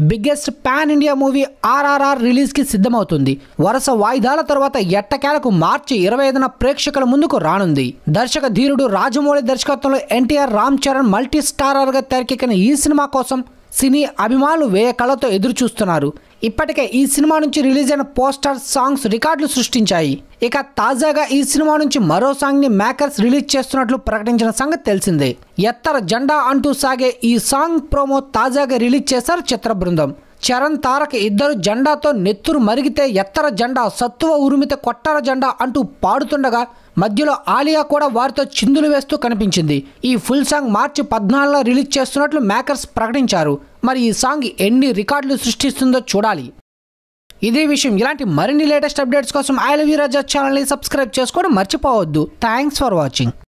biggest pan India movie RRR రిలీజ్కి సిద్ధమవుతుంది వరుస వాయిదాల తర్వాత ఎట్టకేలకు మార్చి ఇరవై ఐదున ప్రేక్షకుల ముందుకు రానుంది దర్శక ధీరుడు రాజమౌళి దర్శకత్వంలో ఎన్టీఆర్ రామ్ చరణ్ మల్టీ స్టారర్గా తెరకెక్కిన ఈ సినిమా కోసం సినీ అభిమానులు వేయ కళ్ళతో ఎదురు చూస్తున్నారు ఇప్పటికే ఈ సినిమా నుంచి రిలీజ్ అయిన పోస్టర్ సాంగ్స్ రికార్డులు సృష్టించాయి ఇక తాజాగా ఈ సినిమా నుంచి మరో సాంగ్ ని మేకర్స్ రిలీజ్ చేస్తున్నట్లు ప్రకటించిన సంగతి తెలిసిందే ఎత్తర జెండా అంటూ సాగే ఈ సాంగ్ ప్రోమో తాజాగా రిలీజ్ చేశారు చిత్ర బృందం చరణ్ తారక్ ఇద్దరు జెండాతో నెత్తురు మరిగితే ఎత్తర జెండా సత్తువ ఉరిమితే కొట్టర జెండా అంటూ పాడుతుండగా మధ్యలో ఆలియా కూడా వారితో చిందులు వేస్తూ కనిపించింది ఈ ఫుల్ సాంగ్ మార్చి పద్నాలుగులో రిలీజ్ చేస్తున్నట్లు మేకర్స్ ప్రకటించారు మరి ఈ సాంగ్ ఎన్ని రికార్డులు సృష్టిస్తుందో చూడాలి ఇదే విషయం ఇలాంటి మరిన్ని లేటెస్ట్ అప్డేట్స్ కోసం ఐ లవ్ యూ రాజా ఛానల్ని సబ్స్క్రైబ్ చేసుకోవడం మర్చిపోవద్దు థ్యాంక్స్ ఫర్ వాచింగ్